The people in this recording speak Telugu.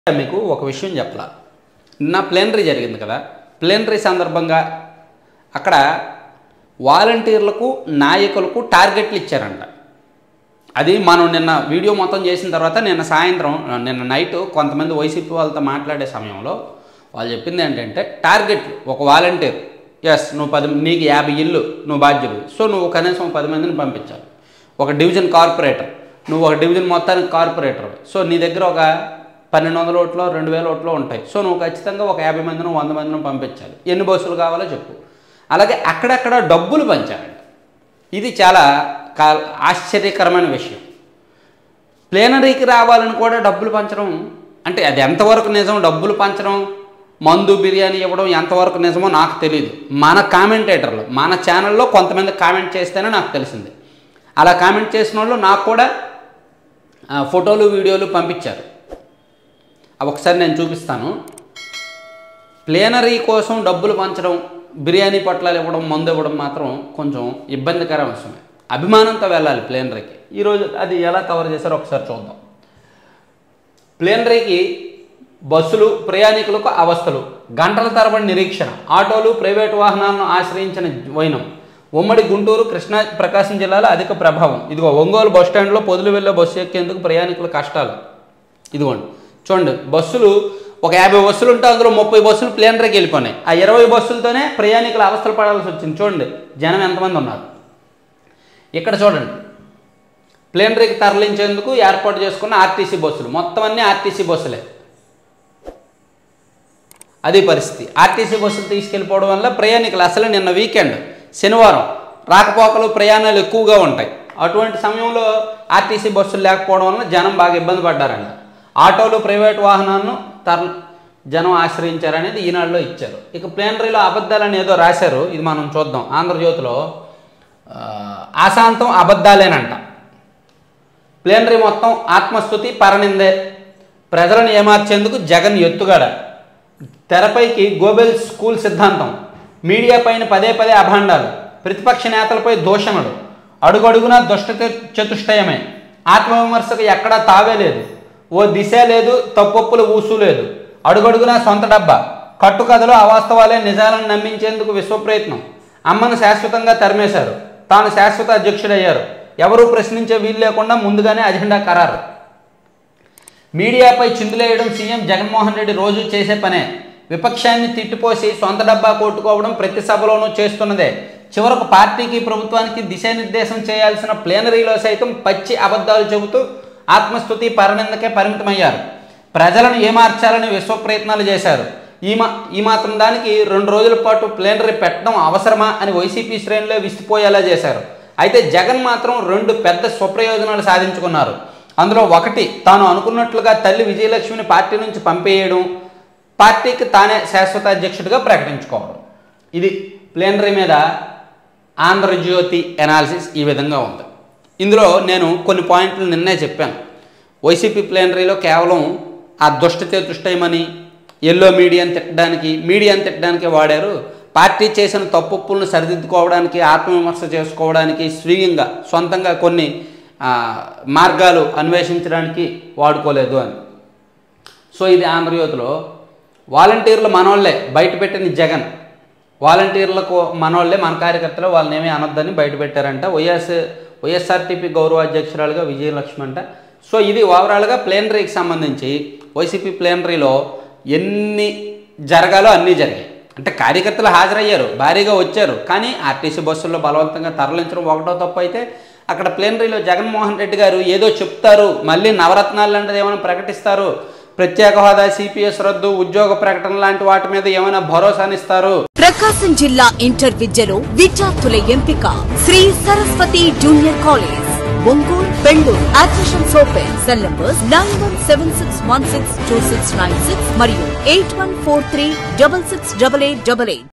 మీకు ఒక విషయం చెప్పాల నిన్న ప్లేనరీ జరిగింది కదా ప్లేనరీ సందర్భంగా అక్కడ వాలంటీర్లకు నాయకులకు టార్గెట్లు ఇచ్చారంట అది మనం నిన్న వీడియో మొత్తం చేసిన తర్వాత నిన్న సాయంత్రం నిన్న నైట్ కొంతమంది వైసీపీ వాళ్ళతో మాట్లాడే సమయంలో వాళ్ళు చెప్పింది ఏంటంటే టార్గెట్లు ఒక వాలంటీర్ ఎస్ నువ్వు పది నీకు యాభై ఇల్లు నువ్వు బాధ్యులు సో నువ్వు కనీసం పది మందిని పంపించాలి ఒక డివిజన్ కార్పొరేటర్ నువ్వు ఒక డివిజన్ మొత్తానికి కార్పొరేటర్ సో నీ దగ్గర ఒక పన్నెండు వందల ఓట్లో రెండు వేల ఓట్లో ఉంటాయి సో నువ్వు ఖచ్చితంగా ఒక యాభై మందిని వంద మందిని పంపించాలి ఎన్ని బస్సులు కావాలో చెప్పు అలాగే అక్కడక్కడ డబ్బులు పంచారంట ఇది చాలా కా ఆశ్చర్యకరమైన విషయం ప్లేనరీకి రావాలని కూడా డబ్బులు పంచడం అంటే అది ఎంతవరకు నిజం డబ్బులు పంచడం మందు బిర్యానీ ఇవ్వడం ఎంతవరకు నిజమో నాకు తెలియదు మన కామెంటేటర్లు మన ఛానల్లో కొంతమంది కామెంట్ చేస్తేనే నాకు తెలిసింది అలా కామెంట్ చేసిన వాళ్ళు నాకు కూడా ఆ, ఫోటోలు వీడియోలు పంపించారు అవి ఒకసారి నేను చూపిస్తాను ప్లేనరీ కోసం డబ్బులు పంచడం బిర్యానీ పొట్లాలు ఇవ్వడం మందు ఇవ్వడం మాత్రం కొంచెం ఇబ్బందికర అంశమే అభిమానంతో వెళ్ళాలి ప్లేనరీకి ఈరోజు అది ఎలా కవర్ చేశారో ఒకసారి చూద్దాం ప్లేనరీకి బస్సులు ప్రయాణికులకు అవస్థలు గంటల తరబడి నిరీక్షణ ఆటోలు ప్రైవేటు వాహనాలను ఆశ్రయించిన వైనం ఉమ్మడి గుంటూరు కృష్ణా ప్రకాశం జిల్లాలో అధిక ప్రభావం ఇదిగో ఒంగోలు బస్ స్టాండ్లో పొదులు వెళ్ళే బస్సు ఎక్కేందుకు ప్రయాణికుల కష్టాలు ఇదిగోండి చూడండి బస్సులు ఒక యాభై బస్సులు ఉంటే అందులో ముప్పై బస్సులు ప్లేనరీకి వెళ్ళిపోయినాయి ఆ ఇరవై బస్సులతోనే ప్రయాణికులు అవస్థలు పడాల్సి వచ్చింది చూడండి జనం ఎంతమంది ఉన్నారు ఇక్కడ చూడండి ప్లేనరీకి తరలించేందుకు ఏర్పాటు చేసుకున్న ఆర్టీసీ బస్సులు మొత్తం అన్నీ ఆర్టీసీ బస్సులే అది పరిస్థితి ఆర్టీసీ బస్సులు తీసుకెళ్ళిపోవడం వల్ల ప్రయాణికులు అసలు నిన్న వీకెండ్ శనివారం రాకపోకలు ప్రయాణాలు ఎక్కువగా ఉంటాయి అటువంటి సమయంలో ఆర్టీసీ బస్సులు లేకపోవడం వల్ల జనం బాగా ఇబ్బంది పడ్డారంట ఆటోలు ప్రైవేట్ వాహనాలను తర జనం ఆశ్రయించారనేది ఈనాడులో ఇచ్చారు ఇక ప్లేనరీలో అబద్ధాలని ఏదో రాశారు ఇది మనం చూద్దాం ఆంధ్రజ్యోతిలో ఆ, ఆశాంతం అబద్ధాలేనంట ప్లేనరీ మొత్తం ఆత్మస్థుతి పరనిందే ప్రజలను ఏమార్చేందుకు జగన్ ఎత్తుగడ తెరపైకి గోబెల్ స్కూల్ సిద్ధాంతం మీడియా పైన పదే పదే అభాండాలు ప్రతిపక్ష నేతలపై దూషణలు అడుగడుగునా దుష్ట చతుష్టయమే ఆత్మవిమర్శకు ఎక్కడా తావే లేదు ఓ దిశ లేదు తప్పొప్పులు ఊసు లేదు అడుగడుగునా సొంత డబ్బా కట్టుకథలు అవాస్తవాలే నిజాలను నమ్మించేందుకు విశ్వప్రయత్నం అమ్మను శాశ్వతంగా తరిమేశారు తాను శాశ్వత అధ్యక్షుడయ్యారు ఎవరూ ప్రశ్నించే వీలు లేకుండా ముందుగానే అజెండా ఖరారు మీడియాపై చిందులేయడం సీఎం జగన్మోహన్ రెడ్డి రోజు చేసే పనే విపక్షాన్ని తిట్టిపోసి సొంత డబ్బా కొట్టుకోవడం ప్రతి సభలోనూ చేస్తున్నదే చివరకు పార్టీకి ప్రభుత్వానికి దిశానిర్దేశం చేయాల్సిన ప్లేనరీలో సైతం పచ్చి అబద్ధాలు చెబుతూ ఆత్మస్థుతి పరనిందకే పరిమితమయ్యారు ప్రజలను ఏమార్చాలని విశ్వ ప్రయత్నాలు చేశారు ఈ మా ఈ మాత్రం దానికి రెండు రోజుల పాటు ప్లేనరీ పెట్టడం అవసరమా అని వైసీపీ శ్రేణులే విసిపోయేలా చేశారు అయితే జగన్ మాత్రం రెండు పెద్ద స్వప్రయోజనాలు సాధించుకున్నారు అందులో ఒకటి తాను అనుకున్నట్లుగా తల్లి విజయలక్ష్మిని పార్టీ నుంచి పంపేయడం పార్టీకి తానే శాశ్వత అధ్యక్షుడిగా ప్రకటించుకోవడం ఇది ప్లేనరీ మీద ఆంధ్రజ్యోతి ఎనాలిసిస్ ఈ విధంగా ఉంది ఇందులో నేను కొన్ని పాయింట్లు నిన్నే చెప్పాను వైసీపీ ప్లేనరీలో కేవలం ఆ దుష్టతే దుష్టయమని ఎల్లో మీడియాని తిట్టడానికి మీడియాని తిట్టడానికి వాడారు పార్టీ చేసిన తప్పులను సరిదిద్దుకోవడానికి ఆత్మవిమర్శ చేసుకోవడానికి స్వీయంగా సొంతంగా కొన్ని ఆ, మార్గాలు అన్వేషించడానికి వాడుకోలేదు అని సో ఇది ఆంధ్రజ్యోతిలో వాలంటీర్లు మనోళ్ళే బయట పెట్టిన జగన్ వాలంటీర్లకు మనోళ్ళే మన కార్యకర్తలు వాళ్ళని ఏమీ అనొద్దని బయట పెట్టారంట వైఎస్ వైఎస్ఆర్టీపీ గౌరవ అధ్యక్షురాలుగా విజయలక్ష్మి అంట సో ఇది ఓవరాల్గా ప్లేనరీకి సంబంధించి వైసీపీ ప్లేనరీలో ఎన్ని జరగాలో అన్నీ జరిగాయి అంటే కార్యకర్తలు హాజరయ్యారు భారీగా వచ్చారు కానీ ఆర్టీసీ బస్సుల్లో బలవంతంగా తరలించడం ఒకటో తప్పు అయితే అక్కడ ప్లేనరీలో జగన్మోహన్ రెడ్డి గారు ఏదో చెప్తారు మళ్ళీ నవరత్నాలు లాంటిది ఏమైనా ప్రకటిస్తారు ప్రత్యేక హోదా సిపిఎస్ రద్దు ఉద్యోగ ప్రకటన లాంటి వాటి మీద ఏమైనా భరోసానిస్తారు ప్రకాశం జిల్లా ఇంటర్ విద్యలో విద్యార్థుల ఎంపిక Shri Saraswati junior college Ongole Bengaluru admissions open cell numbers nine one seven six one six two six nine six మరియు eight one four three double six double eight double eight